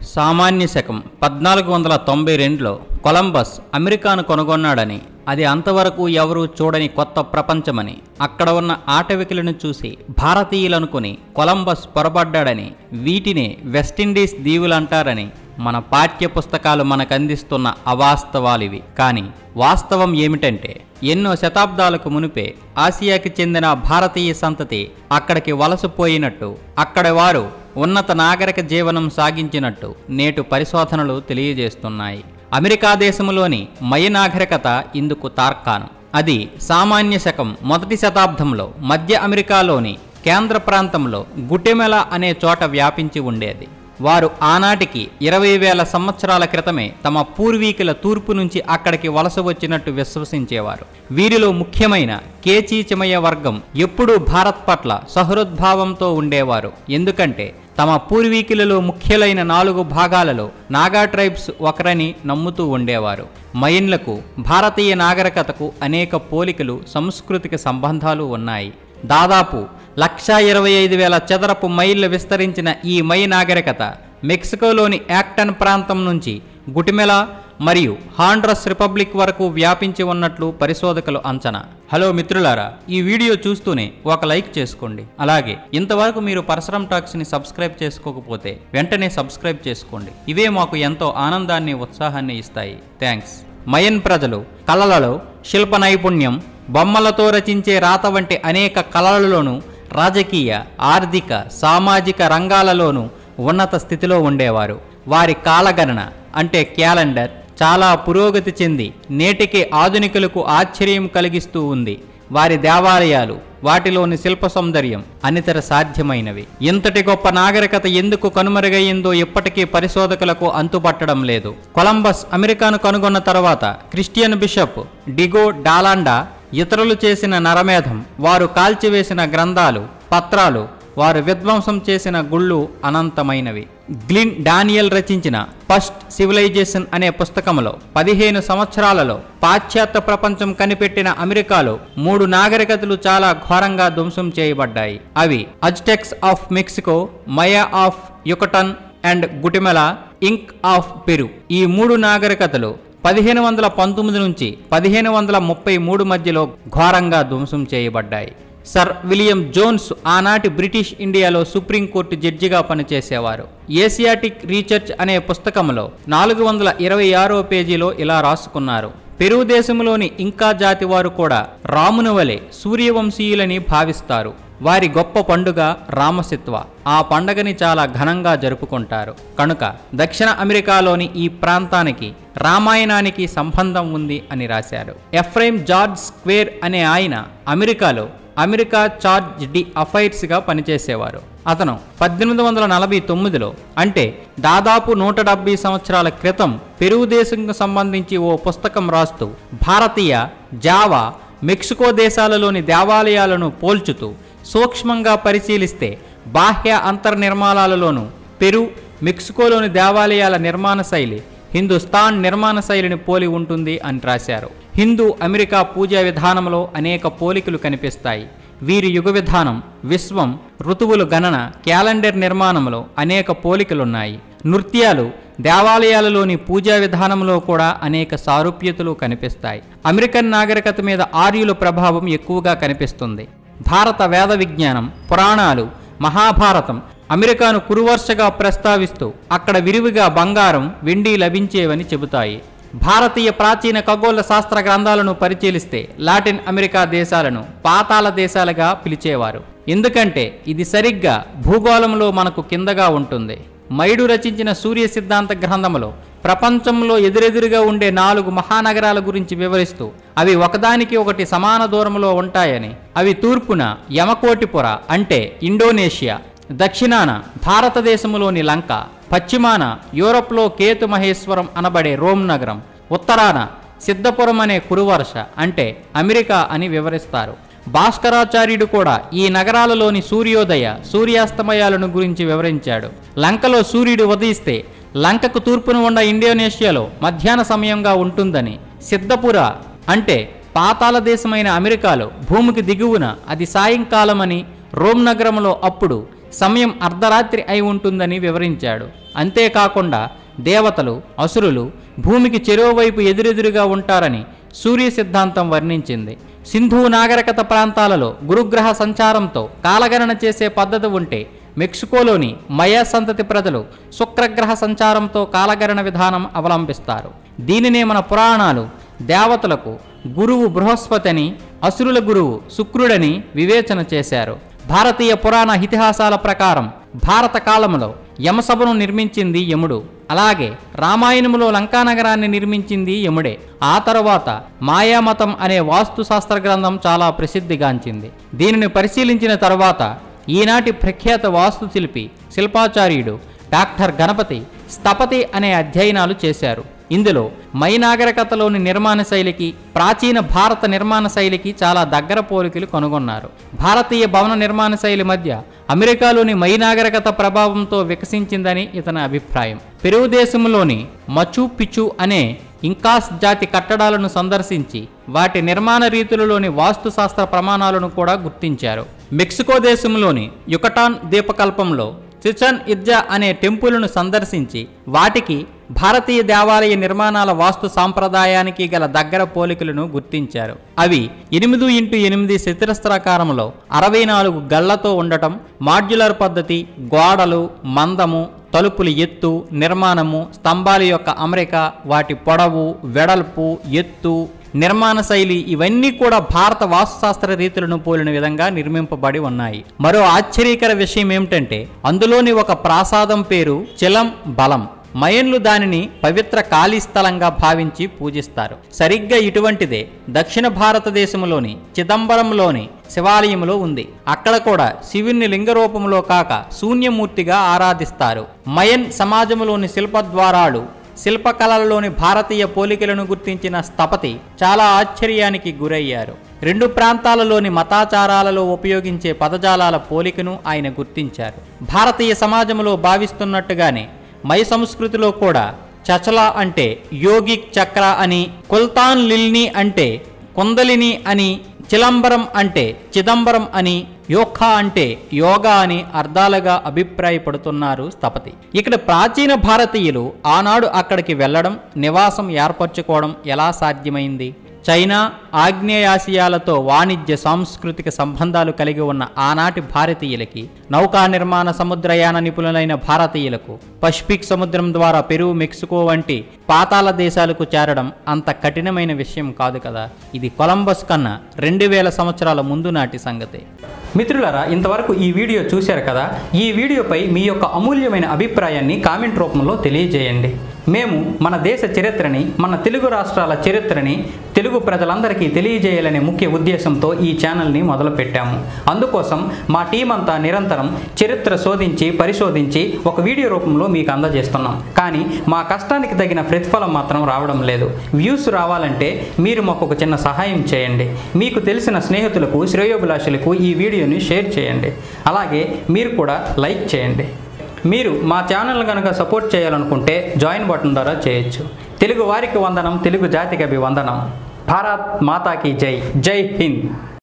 సామాన్య శకం పద్నాలుగు వందల తొంభై రెండులో కొలంబస్ అమెరికాను కనుగొన్నాడని అది అంతవరకు ఎవరూ చూడని కొత్త ప్రపంచమని అక్కడ ఉన్న ఆటవికులను చూసి భారతీయులనుకుని కొలంబస్ పొరబడ్డాడని వీటినే వెస్టిండీస్ దీవులంటారని మన పాఠ్య పుస్తకాలు మనకందిస్తున్న అవాస్తవాలివి కానీ వాస్తవం ఏమిటంటే ఎన్నో శతాబ్దాలకు మునిపే ఆసియాకి చెందిన భారతీయ సంతతి అక్కడికి వలసపోయినట్టు అక్కడ వారు ఉన్నత నాగరిక జీవనం సాగించినట్టు నేటు పరిశోధనలు తెలియజేస్తున్నాయి అమెరికా దేశంలోని మయ నాగరికత ఇందుకు తార్కాణం అది సామాన్య శకం మొదటి శతాబ్దంలో మధ్య అమెరికాలోని కేంద్ర ప్రాంతంలో గుటెమెల అనే చోట వ్యాపించి ఉండేది వారు ఆనాటికి ఇరవై వేల సంవత్సరాల క్రితమే తమ పూర్వీకుల తూర్పు నుంచి అక్కడికి వలస వచ్చినట్టు విశ్వసించేవారు వీరిలో ముఖ్యమైన కేచీచమయ్య వర్గం ఎప్పుడూ భారత్ పట్ల సహృద్భావంతో ఉండేవారు ఎందుకంటే తమ పూర్వీకులలో ముఖ్యులైన నాలుగు భాగాలలో నాగా ట్రైబ్స్ ఒకరని నమ్ముతూ ఉండేవారు మైన్లకు భారతీయ నాగరికతకు అనేక పోలికలు సాంస్కృతిక సంబంధాలు ఉన్నాయి దాదాపు లక్షా ఇరవై ఐదు వేల చదరపు మైళ్ళు విస్తరించిన ఈ మై నాగరికత మెక్సికోలోని యాక్టన్ ప్రాంతం నుంచి గుటిమెల మరియు హాండ్రస్ రిపబ్లిక్ వరకు వ్యాపించి ఉన్నట్లు పరిశోధకులు అంచనా హలో మిత్రులారా ఈ వీడియో చూస్తూనే ఒక లైక్ చేసుకోండి అలాగే ఇంతవరకు మీరు పరశురం టాక్స్ని సబ్స్క్రైబ్ చేసుకోకపోతే వెంటనే సబ్స్క్రైబ్ చేసుకోండి ఇవే మాకు ఎంతో ఆనందాన్ని ఉత్సాహాన్ని ఇస్తాయి థ్యాంక్స్ మయన్ ప్రజలు కళలలో శిల్ప నైపుణ్యం బొమ్మలతో రచించే రాత వంటి అనేక కళలలోనూ రాజకీయ ఆర్థిక సామాజిక రంగాలలోనూ ఉన్నత స్థితిలో ఉండేవారు వారి కాలగణన అంటే క్యాలెండర్ చాలా పురోగతి చెంది నేటికి ఆధునికులకు ఆశ్చర్యం కలిగిస్తూ ఉంది వారి దేవాలయాలు వాటిలోని శిల్ప సౌందర్యం అనితర సాధ్యమైనవి ఇంతటి గొప్ప నాగరికత ఎందుకు కనుమరుగయ్యిందో ఇప్పటికీ పరిశోధకులకు అంతుపట్టడం లేదు కొలంబస్ అమెరికాను కనుగొన్న తర్వాత క్రిస్టియన్ బిషప్ డిగో డాలాండా ఇతరులు చేసిన నరమేధం వారు కాల్చివేసిన గ్రంథాలు పత్రాలు వారు విధ్వంసం చేసిన గుళ్ళు అనంతమైనవి గ్లిన్ డానియల్ రచించిన ఫస్ట్ సివిలైజేషన్ అనే పుస్తకంలో పదిహేను సంవత్సరాలలో పాశ్చాత్య ప్రపంచం కనిపెట్టిన అమెరికాలో మూడు నాగరికతలు చాలా ఘోరంగా ధ్వంసం చేయబడ్డాయి అవి Aztecs of Mexico Maya of Yucatan and Guatemala Inca of Peru ఈ మూడు నాగరికతలు పదిహేను వందల పంతొమ్మిది నుంచి పదిహేను వందల ముప్పై మూడు మధ్యలో ఘోరంగా ధ్వంసం చేయబడ్డాయి సర్ విలియం జోన్స్ ఆనాటి బ్రిటిష్ ఇండియాలో సుప్రీంకోర్టు జడ్జిగా పనిచేసేవారు ఏసియాటిక్ రీసెర్చ్ అనే పుస్తకంలో నాలుగు వందల ఇరవై ఆరో పేజీలో ఇలా రాసుకున్నారు పెరుగు దేశంలోని ఇంకా జాతి వారు కూడా రాముని వలె సూర్యవంశీయులని భావిస్తారు వారి గొప్ప పండుగ రామసిత్వ ఆ పండగని చాలా ఘనంగా జరుపుకుంటారు కనుక దక్షిణ అమెరికాలోని ఈ ప్రాంతానికి రామాయణానికి సంబంధం ఉంది అని రాశారు ఎఫ్రైమ్ జార్జ్ స్క్వేర్ అనే ఆయన అమెరికాలో అమెరికా చార్జ్ డి అఫైర్స్గా పనిచేసేవారు అతను పద్దెనిమిది వందల నలభై తొమ్మిదిలో అంటే దాదాపు నూట డెబ్బై సంవత్సరాల క్రితం పెరుగు దేశంకు సంబంధించి ఓ పుస్తకం రాస్తూ భారతీయ జావా మెక్సికో దేశాలలోని దేవాలయాలను పోల్చుతూ సూక్ష్మంగా పరిశీలిస్తే బాహ్య అంతర్నిర్మాణాలలోనూ పెరు మెక్సికోలోని దేవాలయాల నిర్మాణ శైలి హిందుస్థాన్ నిర్మాణ శైలిని పోలి ఉంటుంది అని రాశారు హిందూ అమెరికా పూజా విధానంలో అనేక పోలికలు కనిపిస్తాయి వీరి యుగ విధానం విశ్వం ఋతువులు గణన క్యాలెండర్ నిర్మాణంలో అనేక పోలికలున్నాయి నృత్యాలు దేవాలయాలలోని పూజా విధానంలో కూడా అనేక సారూప్యతలు కనిపిస్తాయి అమెరికన్ నాగరికత మీద ఆర్యుల ప్రభావం ఎక్కువగా కనిపిస్తుంది భారత వేద విజ్ఞానం పురాణాలు మహాభారతం అమెరికాను కురువర్షగా ప్రస్తావిస్తూ అక్కడ విరివిగా బంగారం వెండి లభించేవని చెబుతాయి భారతీయ ప్రాచీన ఖగోళ శాస్త్ర గ్రంథాలను పరిశీలిస్తే లాటిన్ అమెరికా దేశాలను పాతాళ దేశాలుగా పిలిచేవారు ఎందుకంటే ఇది సరిగ్గా భూగోళంలో మనకు కిందగా ఉంటుంది మైడు రచించిన సూర్య సిద్ధాంత గ్రంథంలో ప్రపంచంలో ఎదురెదురుగా ఉండే నాలుగు మహానగరాల గురించి వివరిస్తూ అవి ఒకదానికి ఒకటి సమాన దూరంలో ఉంటాయని అవి తూర్పున యమకోటిపుర అంటే ఇండోనేషియా దక్షిణాన భారతదేశంలోని లంక పశ్చిమాన యూరప్లో కేతు మహేశ్వరం అనబడే రోమ్ నగరం ఉత్తరాన సిద్ధపురం అనే కురువర్ష అంటే అమెరికా అని వివరిస్తారు భాస్కరాచార్యుడు కూడా ఈ నగరాలలోని సూర్యోదయ సూర్యాస్తమయాలను గురించి వివరించాడు లంకలో సూర్యుడు ఉదయిస్తే లంకకు తూర్పున ఉన్న ఇండోనేషియాలో మధ్యాహ్న సమయంగా ఉంటుందని సిద్ధపుర అంటే పాతాళ దేశమైన అమెరికాలో భూమికి దిగువన అది సాయంకాలమని రోమ్ నగరంలో అప్పుడు సమయం అర్ధరాత్రి అయి ఉంటుందని వివరించాడు అంతేకాకుండా దేవతలు అసురులు భూమికి చెరోవైపు ఎదురెదురుగా ఉంటారని సూర్య సిద్ధాంతం వర్ణించింది సింధు నాగరికత ప్రాంతాలలో గురుగ్రహ సంచారంతో కాలగణన చేసే పద్ధతి ఉంటే మెక్సికోలోని మయా సంతతి ప్రజలు శుక్రగ్రహ సంచారంతో కాలగణన విధానం అవలంబిస్తారు దీనినే మన పురాణాలు దేవతలకు గురువు బృహస్పతి అని అసురుల గురువు శుక్రుడని వివేచన చేశారు భారతీయ పురాణ ఇతిహాసాల ప్రకారం భారత కాలంలో యమసభను నిర్మించింది యముడు అలాగే రామాయణములో లంకానగరాన్ని నిర్మించింది యముడే ఆ తరువాత మాయామతం అనే వాస్తు శాస్త్ర గ్రంథం చాలా ప్రసిద్ధిగాంచింది దీనిని పరిశీలించిన తరువాత ఈనాటి ప్రఖ్యాత వాస్తు శిల్పి శిల్పాచార్యుడు డాక్టర్ గణపతి స్థపతి అనే అధ్యయనాలు చేశారు ఇందులో మై నాగరికతలోని నిర్మాణ శైలికి ప్రాచీన భారత నిర్మాణ శైలికి చాలా దగ్గర పోలికలు కనుగొన్నారు భారతీయ భవన నిర్మాణ శైలి మధ్య అమెరికాలోని మై నాగరికత ప్రభావంతో వికసించిందని ఇతని అభిప్రాయం పెరుగు దేశంలోని మచు పిచు అనే ఇంకాస్ జాతి కట్టడాలను సందర్శించి వాటి నిర్మాణ రీతులలోని వాస్తుశాస్త్ర ప్రమాణాలను కూడా గుర్తించారు మెక్సికో దేశంలోని యుకటాన్ ద్వీపకల్పంలో చిచన్ ఇర్జా అనే టెంపుల్ను సందర్శించి వాటికి భారతీయ దేవాలయ నిర్మాణాల వాస్తు సాంప్రదాయానికి గల దగ్గర పోలికలను గుర్తించారు అవి ఎనిమిది ఇంటూ ఎనిమిది చతురస్రాకారంలో అరవై నాలుగు గళ్లతో ఉండటం మాడ్యులర్ పద్ధతి గోడలు మందము తలుపుల ఎత్తు నిర్మాణము స్తంభాల యొక్క అమరిక వాటి పొడవు వెడల్పు ఎత్తు నిర్మాణ శైలి ఇవన్నీ కూడా భారత వాస్తుశాస్త్ర రీతులను పోలిన విధంగా నిర్మింపబడి ఉన్నాయి మరో ఆశ్చర్యకర విషయం ఏమిటంటే అందులోని ఒక ప్రాసాదం పేరు చిలం బలం మయన్లు దానిని పవిత్ర ఖాళీ స్థలంగా భావించి పూజిస్తారు సరిగ్గా ఇటువంటిదే దక్షిణ భారతదేశంలోని చిదంబరంలోని శివాలయంలో ఉంది అక్కడ కూడా శివుని లింగ రూపంలో కాక శూన్యమూర్తిగా ఆరాధిస్తారు మయన్ సమాజంలోని శిల్పద్వారాలు శిల్పకళలలోని భారతీయ పోలికలను గుర్తించిన స్థపతి చాలా ఆశ్చర్యానికి గురయ్యారు రెండు ప్రాంతాలలోని మతాచారాలలో ఉపయోగించే పదజాలాల పోలికను ఆయన గుర్తించారు భారతీయ సమాజంలో భావిస్తున్నట్టుగానే మై సంస్కృతిలో కూడా చచల అంటే యోగిక్ చక్ర అని కుల్తాన్ లిల్ని అంటే కుందలిని అని చిలంబరం అంటే చిదంబరం అని యోఖా అంటే యోగా అని అర్థాలుగా అభిప్రాయపడుతున్నారు స్థపతి ఇక్కడ ప్రాచీన భారతీయులు ఆనాడు అక్కడికి వెళ్ళడం నివాసం ఏర్పరచుకోవడం ఎలా సాధ్యమైంది చైనా ఆగ్నేయాసియాలతో వాణిజ్య సాంస్కృతిక సంబంధాలు కలిగి ఉన్న ఆనాటి భారతీయులకి నౌకా నిర్మాణ సముద్రయాన నిపుణులైన భారతీయులకు పసిఫిక్ సముద్రం ద్వారా పెరు మెక్సికో వంటి పాతాళ దేశాలకు చేరడం అంత కఠినమైన విషయం కాదు కదా ఇది కొలంబస్ కన్నా రెండు వేల సంవత్సరాల ముందు నాటి సంగతే మిత్రులారా ఇంతవరకు ఈ వీడియో చూశారు కదా ఈ వీడియోపై మీ యొక్క అమూల్యమైన అభిప్రాయాన్ని కామెంట్ రూపంలో తెలియజేయండి మేము మన దేశ చరిత్రని మన తెలుగు రాష్ట్రాల చరిత్రని తెలుగు ప్రజలందరికీ తెలియజేయాలనే ముఖ్య ఉద్దేశంతో ఈ ఛానల్ని మొదలుపెట్టాము అందుకోసం మా టీం అంతా నిరంతరం చరిత్ర శోధించి పరిశోధించి ఒక వీడియో రూపంలో మీకు అందజేస్తున్నాం కానీ మా కష్టానికి తగిన ప్రతిఫలం మాత్రం రావడం లేదు వ్యూస్ రావాలంటే మీరు మాకు ఒక చిన్న సహాయం చేయండి మీకు తెలిసిన స్నేహితులకు శ్రేయోభిలాషులకు ఈ వీడియోని షేర్ చేయండి అలాగే మీరు కూడా లైక్ చేయండి మీరు మా ఛానల్ కనుక సపోర్ట్ చేయాలనుకుంటే జాయిన్ బటన్ ద్వారా చేయొచ్చు తెలుగు వారికి వందనం తెలుగు జాతికి అభివందనం భారత్ మాతాకి జై జై హింద్